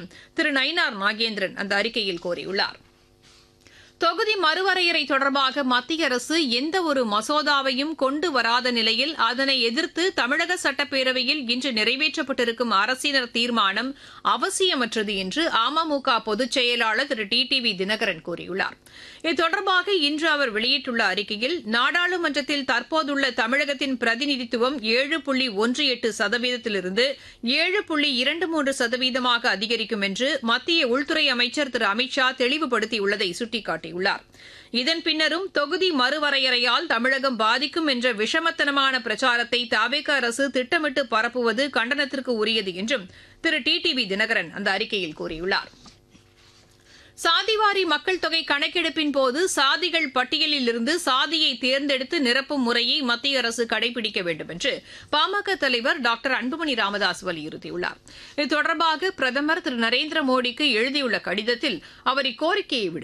திரு நயினார் நாகேந்திரன் அந்த அறிக்கையில் கோரியுள்ளார் தொகுதி மறுவரையறை தொடர்பாக மத்திய அரசு எந்த ஒரு மசோதாவையும் கொண்டு வராத நிலையில் அதனை எதிர்த்து தமிழக சட்டப்பேரவையில் இன்று நிறைவேற்றப்பட்டிருக்கும் அரசினர் தீர்மானம் அவசியமற்றது என்று அமமுக பொதுச் செயலாளர் Thiru T T V Dhinakaran கூறியுள்ளார் இது தொடர்பாக இன்று அவர் வெளியிட்டுள்ள அறிக்கையில் நாடாளுமன்றத்தில் தற்போதுள்ள தமிழகத்தின் பிரதிநிதித்துவம் ஏழு புள்ளி ஒன்று எட்டு சதவீதத்திலிருந்து ஏழு புள்ளி இரண்டு மூன்று சதவீதமாக அதிகரிக்கும் என்று மத்திய உள்துறை அமைச்சர் திரு அமித் ஷா தெளிவுபடுத்தியுள்ளதை சுட்டிக்காட்டியுள்ளார் இதன் பின்னரும் தொகுதி மறுவரையறையால் தமிழகம் பாதிக்கும் என்ற விஷமத்தனமான பிரச்சாரத்தை தாவேக அரசு திட்டமிட்டு பரப்புவது கண்டனத்திற்கு உரியது என்றும் Thiru T T V Dhinakaran அந்த அறிக்கையில் கூறியுள்ளார் சாதிவாரி மக்கள் தொகை கணக்கெடுப்பின் போது சாதிகள் பட்டியலில் இருந்து சாதியை தேர்ந்தெடுத்து நிரப்பும் முறையை மத்திய அரசு கடைபிடிக்க வேண்டும் என்று பாமக தலைவர் டாக்டர் அன்புமணி ராமதாஸ் வலியுறுத்தியுள்ளார் இது தொடர்பாக பிரதமர் திரு நரேந்திர மோடிக்கு எழுதியுள்ள கடிதத்தில் அவர் இக்கோரிக்கையை விடுத்தார்